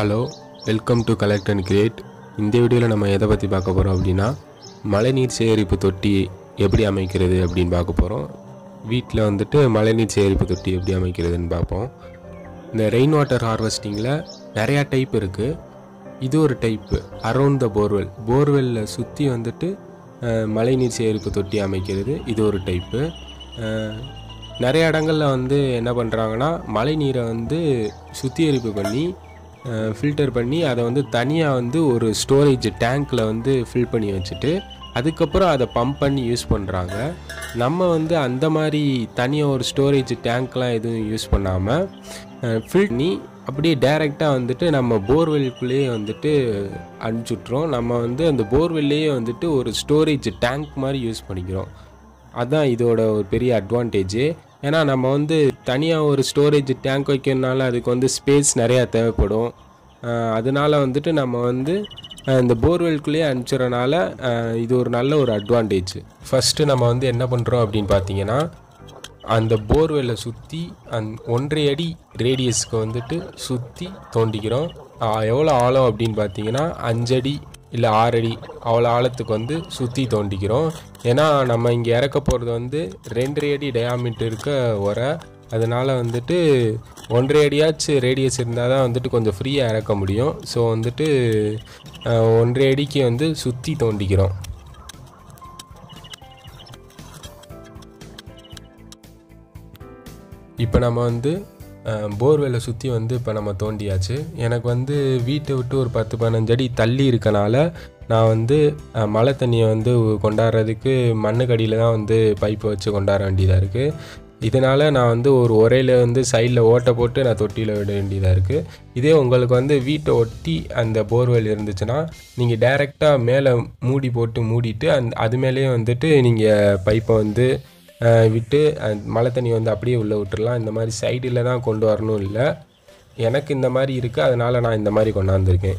hello welcome to collect and create இந்த வீடியோவில் நம்ம எதை பற்றி பார்க்க போகிறோம் அப்படின்னா மழைநீர் சேகரிப்பு தொட்டி எப்படி அமைக்கிறது அப்படின்னு பார்க்க போகிறோம் வீட்டில் வந்துட்டு மழைநீர் சேகரிப்பு தொட்டி எப்படி அமைக்கிறதுன்னு பார்ப்போம் இந்த ரெயின் வாட்டர் ஹார்வெஸ்டிங்கில் நிறையா டைப் இருக்குது இது ஒரு டைப்பு அரௌண்ட் த போர்வெல் போர்வெல்லில் சுற்றி வந்துட்டு அஹ், மழைநீர் சேகரிப்பு தொட்டி அமைக்கிறது இது ஒரு டைப்பு நிறைய இடங்கள்ல வந்து என்ன பண்ணுறாங்கன்னா மழை நீரை வந்து சுத்திகரிப்பு பண்ணி ஃபில்டர் பண்ணி அதை வந்து தனியாக வந்து ஒரு ஸ்டோரேஜ் டேங்க்கில் வந்து ஃபில் பண்ணி வச்சுட்டு அதுக்கப்புறம் அதை பம்ப் பண்ணி யூஸ் பண்ணுறாங்க நம்ம வந்து அந்த மாதிரி தனியாக ஒரு ஸ்டோரேஜ் டேங்க்லாம் எதுவும் யூஸ் பண்ணாமல் ஃபில் பண்ணி அப்படியே டைரெக்டாக வந்துட்டு நம்ம போர்வெல்குள்ளேயே வந்துட்டு அனுப்பிச்சுட்றோம் நம்ம வந்து அந்த போர்வெல்லையே வந்துட்டு ஒரு ஸ்டோரேஜ் டேங்க் மாதிரி யூஸ் பண்ணிக்கிறோம் அதான் இதோட ஒரு பெரிய அட்வான்டேஜு ஏன்னா நம்ம வந்து தனியாக ஒரு ஸ்டோரேஜ் டேங்க் வைக்கிறதுனால அதுக்கு வந்து ஸ்பேஸ் நிறையா தேவைப்படும் அஹ் அதனால வந்துட்டு நம்ம வந்து அஹ் இந்த போர்வெல்குள்ளேயே அனுப்பிச்சிடறனால அஹ் இது ஒரு நல்ல ஒரு அட்வான்டேஜ் ஃபஸ்ட்டு நம்ம வந்து என்ன பண்ணுறோம் அப்படின்னு பார்த்தீங்கன்னா அந்த போர்வெல்லை சுற்றி அந் ஒன்றரை அடி ரேடியஸ்க்கு வந்துட்டு சுற்றி தோண்டிக்கிறோம் ஆஹ் எவ்வளோ ஆழம் அப்படின்னு பார்த்தீங்கன்னா அஞ்சடி இல்லை ஆறடி அவ்வளோ ஆழத்துக்கு வந்து சுற்றி தோண்டிக்கிறோம் ஏன்னா நம்ம இங்கே இறக்க போகிறது வந்து ரெண்டரை அடி டயாமீட்டர் இருக்க உரை அதனால் வந்துட்டு ஒன்றரை அடியாச்சும் ரேடியஸ் இருந்தால் தான் வந்துட்டு கொஞ்சம் ஃப்ரீயாக இறக்க முடியும் ஸோ வந்துட்டு ஆஹ் ஒன்றரை அடிக்கு வந்து சுற்றி தோண்டிக்கிறோம் இப்போ நம்ம வந்து போர்வெல்லை சுற்றி வந்து இப்போ நம்ம தோண்டியாச்சு எனக்கு வந்து வீட்டை விட்டு ஒரு பத்து பதினஞ்சு அடி தள்ளி இருக்கனால நான் வந்து அஹ், மழை தண்ணியை வந்து கொண்டாடுறதுக்கு மண்ணுக்கடியில் தான் வந்து பைப்பை வச்சு கொண்டாட வேண்டியதாக இருக்குது இதனால் நான் வந்து ஒரு உரையில் வந்து சைடில் ஓட்டை போட்டு நான் தொட்டியில் விட வேண்டியதாக இருக்குது இதே உங்களுக்கு வந்து வீட்டை ஒட்டி அந்த போர்வெல் இருந்துச்சுன்னா நீங்கள் டைரெக்டாக மேலே மூடி போட்டு மூடிட்டு அந்த அது மேலேயே வந்துட்டு நீங்கள் பைப்பை வந்து அஹ், விட்டு அந்த மழை தண்ணி வந்து அப்படியே உள்ளே விட்டுறலாம் இந்த மாதிரி சைடில் தான் கொண்டு வரணும் இல்லை எனக்கு இந்த மாதிரி இருக்குது அதனால் நான் இந்த மாதிரி கொண்டாந்துருக்கேன்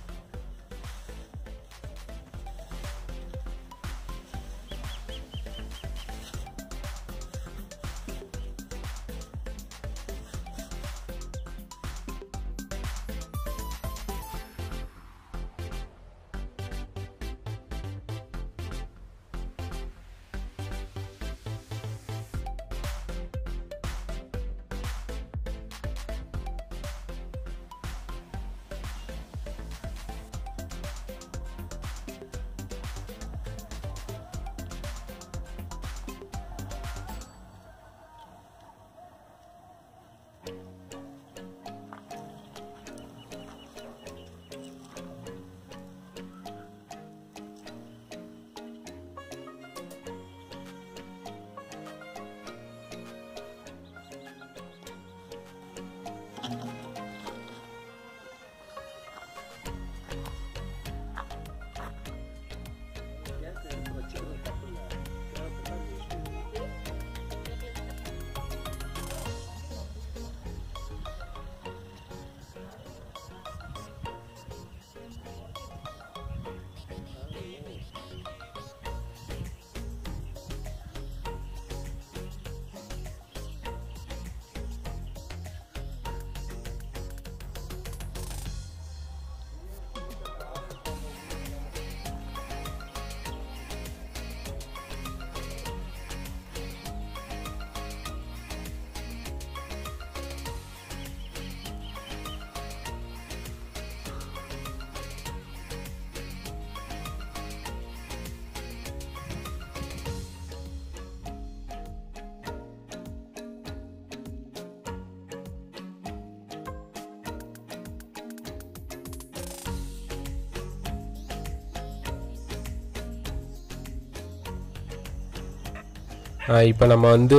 இப்போ நம்ம வந்து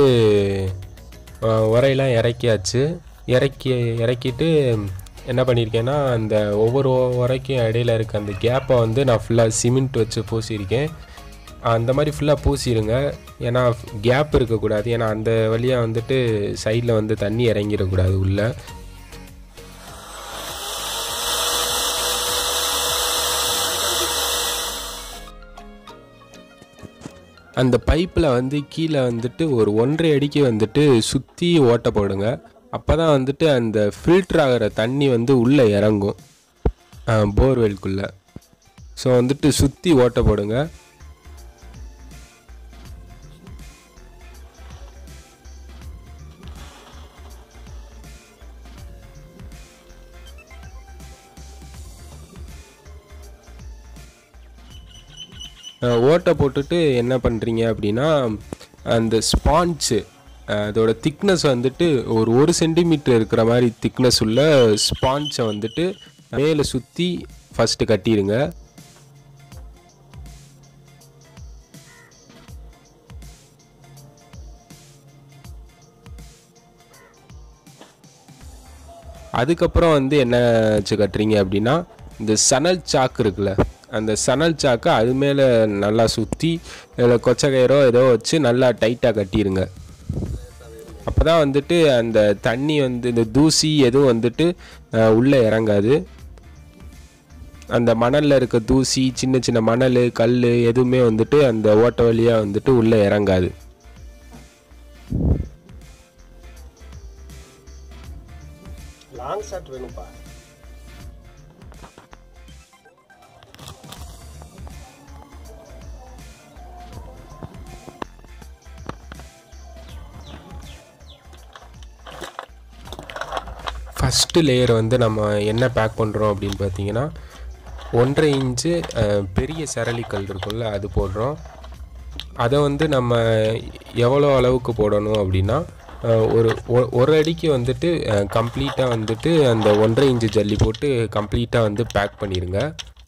அஹ், உரையெல்லாம் இறக்கியாச்சு இறக்கி இறக்கிட்டு என்ன பண்ணியிருக்கேன்னா அந்த ஒவ்வொரு உரைக்கும் இடையில இருக்க அந்த கேப்பை வந்து நான் ஃபுல்லாக சிமெண்ட் வச்சு பூசியிருக்கேன் அந்த மாதிரி ஃபுல்லாக பூசிடுங்க ஏன்னா கேப் இருக்கக்கூடாது ஏன்னா அந்த வழியாக வந்துட்டு சைடில் வந்து தண்ணி இறங்கிடக்கூடாது உள்ள அந்த பைப்பில் வந்து கீழே வந்துட்டு ஒரு ஒன்றரை அடிக்கு வந்துட்டு சுற்றி ஓட்டை போடுங்க அப்போ தான் வந்துட்டு அந்த ஃபில்டர் ஆகிற தண்ணி வந்து உள்ளே இறங்கும் போர்வெல்குள்ளே ஸோ வந்துட்டு சுற்றி ஓட்ட போடுங்க அஹ் ஓட்டை போட்டுட்டு என்ன பண்ணுறீங்க அப்படின்னா அந்த ஸ்பான்ச்சு அதோட திக்னஸ் வந்துட்டு ஒரு ஒரு சென்டிமீட்டர் இருக்கிற மாதிரி திக்னஸ் உள்ள ஸ்பான்ச்சை வந்துட்டு மேலே சுற்றி ஃபஸ்ட்டு கட்டிடுங்க அதுக்கப்புறம் வந்து என்ன வச்சு கட்டுறீங்க அப்படின்னா இந்த சணல் சாக்கு இருக்குல்ல அந்த சணல் சாக்கை அது மேலே நல்லா சுற்றி இதில் கொச்சக்கயிறோ ஏதோ வச்சு நல்லா டைட்டாக கட்டிடுங்க அப்போ தான் வந்துட்டு அந்த தண்ணி வந்து இந்த தூசி எதுவும் வந்துட்டு அஹ், உள்ளே இறங்காது அந்த மணலில் இருக்க தூசி சின்ன சின்ன மணல் கல் எதுவுமே வந்துட்டு அந்த ஓட்ட வழியாக வந்துட்டு உள்ளே இறங்காது லாங் ஷாட் வேணும்ப்பா ஃபஸ்ட்டு லேயர் வந்து நம்ம என்ன பேக் பண்ணுறோம் அப்படின்னு பார்த்தீங்கன்னா ஒன்றரை இன்ச்சு அஹ், பெரிய சரளிக்கல் இருக்கும்ல அது போடுறோம் அதை வந்து நம்ம எவ்வளோ அளவுக்கு போடணும் அப்படின்னா அஹ், ஒரு ஒ- ஒரு அடிக்கு வந்துட்டு கம்ப்ளீட்டாக வந்துட்டு அந்த ஒன்றரை இன்ச்சு ஜல்லி போட்டு கம்ப்ளீட்டாக வந்து பேக் பண்ணிடுங்க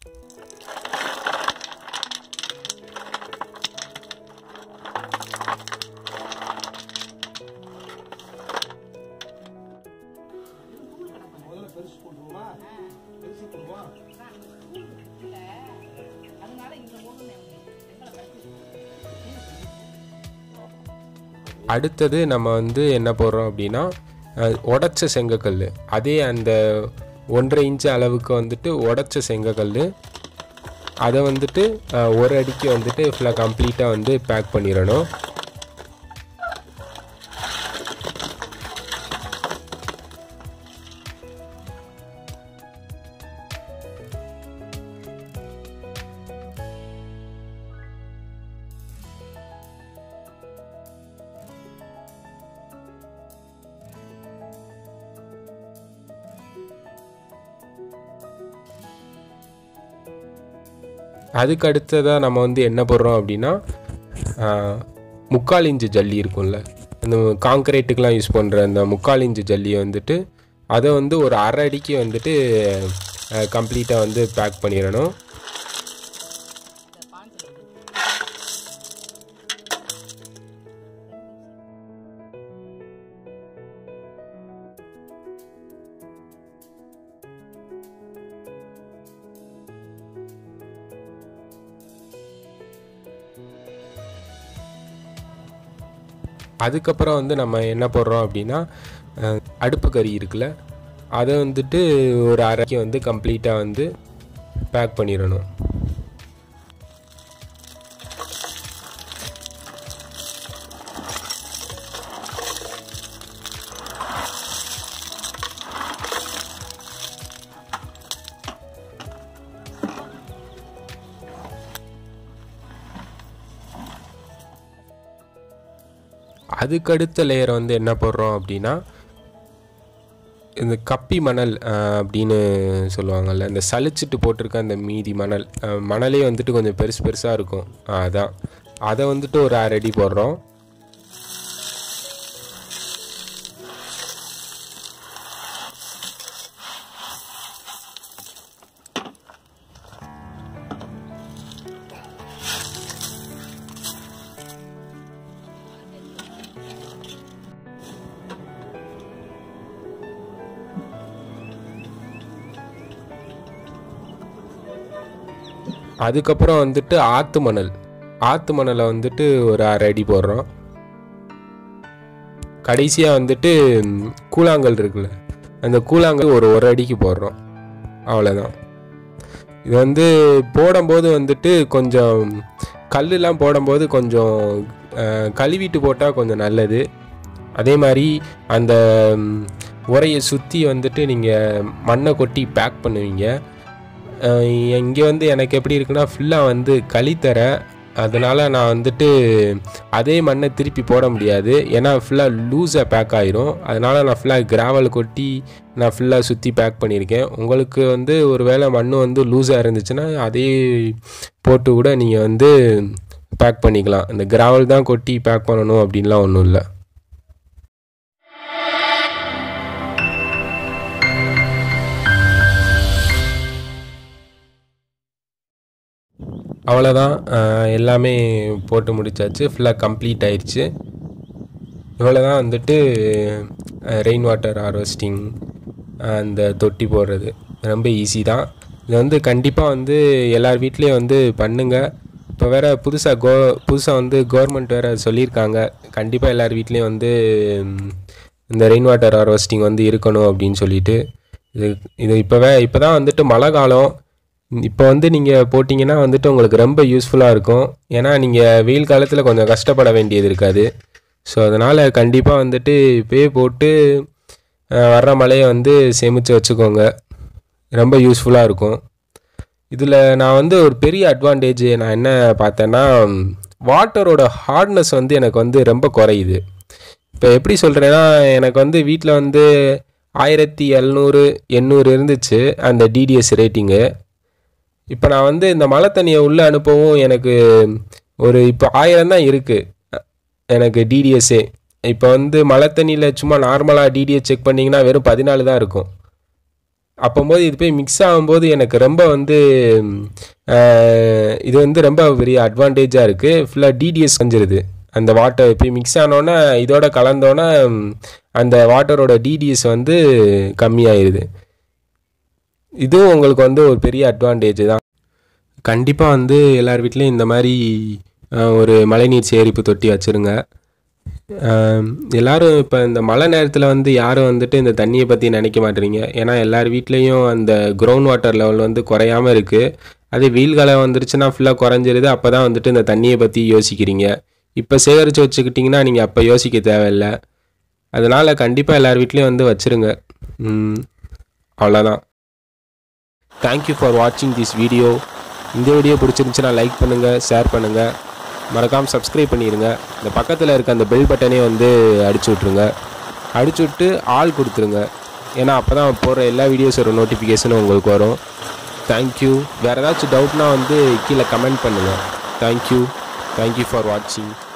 அடுத்தது நம்ம வந்து என்ன போடுறோம் அப்படின்னா அஹ், உடைச்ச செங்கக்கல் அதே அந்த ஒன்றரை இன்ச்சு அளவுக்கு வந்துட்டு உடைச்ச செங்கக்கல் அதை வந்துட்டு அஹ், ஒரு அடிக்கு வந்துட்டு ஃபுல்லாக கம்ப்ளீட்டாக வந்து பேக் பண்ணிடணும் அதுக்கு அடுத்ததாக நம்ம வந்து என்ன போடுறோம் அப்படின்னா ஆஹ், முக்கால் இன்ச்சு ஜல்லி இருக்கும்ல அந்த காங்கிரீட்டுக்கெலாம் யூஸ் பண்ணுற அந்த முக்கால் இன்ச்சு ஜல்லியை வந்துட்டு அதை வந்து ஒரு அரை அடிக்கு வந்துட்டு கம்ப்ளீட்டாக வந்து பேக் பண்ணிடணும் அதுக்கப்புறம் வந்து நம்ம என்ன போடுறோம் அப்படின்னா அஹ், அடுப்பு கறி இருக்குல்ல அதை வந்துட்டு ஒரு அரைக்கு வந்து கம்ப்ளீட்டாக வந்து பேக் பண்ணிடணும் அதுக்கடுத்த லேயர் வந்து என்ன போடுறோம் அப்படின்னா இந்த கப்பி மணல் அஹ், அப்படின்னு சொல்லுவாங்கல்ல இந்த சலிச்சிட்டு போட்டிருக்க அந்த மீதி மணல் அஹ், மணலே வந்துட்டு கொஞ்சம் பெருசு பெருசாக இருக்கும் அஹ், அதான் அதை வந்துட்டு ஒரு அரை அடி போடுறோம் அதுக்கப்புறம் வந்துட்டு ஆத்து மணல் ஆத்து மணலை வந்துட்டு ஒரு அரை அடி போடுறோம் கடைசியாக வந்துட்டு ம், கூழாங்கல் இருக்குல்ல அந்த கூழாங்கல் ஒரு ஒரு அடிக்கு போடுறோம் அவ்வளோதான் இது வந்து போடும்போது வந்துட்டு கொஞ்சம் கல்லுலாம் போடும்போது கொஞ்சம் அஹ், கழுவிட்டு போட்டால் கொஞ்சம் நல்லது அதே மாதிரி அந்த ம், உரையை சுற்றி வந்துட்டு நீங்கள் மண்ணை கொட்டி பேக் பண்ணுவீங்க இங்கே வந்து எனக்கு எப்படி இருக்குன்னா ஃபுல்லாக வந்து களித்தரை அதனால் நான் வந்துட்டு அதே மண்ணை திருப்பி போட முடியாது ஏன்னா ஃபுல்லாக லூஸாக பேக் ஆயிரும் அதனால் நான் ஃபுல்லாக கிராவல் கொட்டி நான் ஃபுல்லாக சுற்றி பேக் பண்ணியிருக்கேன் உங்களுக்கு வந்து ஒரு வேளை மண் வந்து லூஸாக இருந்துச்சுன்னா அதே போட்டு கூட நீங்கள் வந்து பேக் பண்ணிக்கலாம் இந்த கிராவல் தான் கொட்டி பேக் பண்ணணும் அப்படின்லாம் ஒன்றும் இல்லை அவ்வளோதான் எல்லாமே போட்டு முடிச்சாச்சு ஃபுல்லாக கம்ப்ளீட் ஆயிடுச்சு இவ்வளோ தான் வந்துட்டு ரெயின் வாட்டர் ஹார்வெஸ்டிங் அந்த தொட்டி போடுறது ரொம்ப ஈஸி தான் இது வந்து கண்டிப்பாக வந்து எல்லார் வீட்லேயும் வந்து பண்ணுங்கள் இப்போ வேறு புதுசாக கோ புதுசாக வந்து கவர்மெண்ட் வேறு சொல்லியிருக்காங்க கண்டிப்பாக எல்லார் வீட்லேயும் வந்து ம், இந்த ரெயின் வாட்டர் ஹார்வெஸ்டிங் வந்து இருக்கணும் அப்படின்னு சொல்லிட்டு இது இது இப்போவே இப்போ தான் வந்துட்டு மழை காலம் இப்போ வந்து நீங்கள் போட்டிங்கன்னா வந்துட்டு உங்களுக்கு ரொம்ப யூஸ்ஃபுல்லாக இருக்கும் ஏன்னா நீங்கள் வெயில் காலத்தில் கொஞ்சம் கஷ்டப்பட வேண்டியது இருக்காது ஸோ அதனால் கண்டிப்பாக வந்துட்டு இப்போயே போட்டு அஹ், வர்ற மழையை வந்து சேமித்து வச்சுக்கோங்க ரொம்ப யூஸ்ஃபுல்லாக இருக்கும் இதில் நான் வந்து ஒரு பெரிய அட்வான்டேஜ் நான் என்ன பார்த்தேன்னா வாட்டரோட ஹார்ட்னஸ் வந்து எனக்கு வந்து ரொம்ப குறையுது இப்போ எப்படி சொல்கிறேன்னா எனக்கு வந்து வீட்டில் வந்து ஆயிரத்தி எழுநூறு எண்ணூறு இருந்துச்சு அந்த டிடிஎஸ் ரேட்டிங்கு இப்போ நான் வந்து இந்த மழை தண்ணியை உள்ளே அனுப்பவும் எனக்கு ஒரு இப்போ ஆயிரம் தான் இருக்குது எனக்கு டிடிஎஸ்ஸே இப்போ வந்து மழை தண்ணியில் சும்மா நார்மலாக டிடிஎஸ் செக் பண்ணிங்கன்னா வெறும் பதினாலு தான் இருக்கும் அப்போம்போது இது போய் மிக்ஸ் ஆகும்போது எனக்கு ரொம்ப வந்து அஹ், இது வந்து ரொம்ப பெரிய அட்வான்டேஜாக இருக்குது ஃபுல்லாக டிடிஎஸ் செஞ்சிருது அந்த வாட்டர் போய் மிக்ஸ் ஆனோன்னே இதோட கலந்தோன்னே ம், அந்த வாட்டரோட டிடிஎஸ் வந்து கம்மியாயிருது இதுவும் உங்களுக்கு வந்து ஒரு பெரிய அட்வான்டேஜ் தான் கண்டிப்பாக வந்து எல்லார் வீட்லேயும் இந்த மாதிரி அஹ், ஒரு மழைநீர் சேகரிப்பு தொட்டி வச்சுருங்க ஆம், எல்லாரும் இப்போ இந்த மழை நேரத்தில் வந்து யாரும் வந்துட்டு இந்த தண்ணியை பற்றி நினைக்க மாட்டேறீங்க ஏன்னா எல்லார் வீட்லேயும் அந்த கிரவுண்ட் வாட்டர் லெவல் வந்து குறையாம இருக்குது அதே வெயில் காலம் வந்துருச்சுன்னா ஃபுல்லாக குறைஞ்சிருது அப்போ தான் வந்துட்டு இந்த தண்ணியை பற்றி யோசிக்கிறீங்க இப்போ சேகரித்து வச்சுக்கிட்டிங்கன்னா நீங்கள் அப்போ யோசிக்க தேவையில்ல அதனால் கண்டிப்பாக எல்லார் வீட்லேயும் வந்து வச்சுருங்க ம், அவ்வளோதான் தேங்க்யூ ஃபார் வாட்சிங் திஸ் வீடியோ இந்த வீடியோ பிடிச்சிருந்துச்சுன்னா லைக் பண்ணுங்கள் ஷேர் பண்ணுங்கள் மறக்காமல் சப்ஸ்கிரைப் பண்ணிடுங்க இந்த பக்கத்தில் இருக்க அந்த பெல் பட்டனே வந்து அடிச்சு விட்ருங்க அடிச்சு விட்டு ஆள் கொடுத்துருங்க ஏன்னா அப்போ தான் போடுற எல்லா வீடியோஸோட நோட்டிஃபிகேஷனும் உங்களுக்கு வரும் தேங்க்யூ வேறு ஏதாச்சும் டவுட்னா வந்து கீழே கமெண்ட் பண்ணுங்கள் தேங்க்யூ தேங்க்யூ ஃபார் வாட்சிங்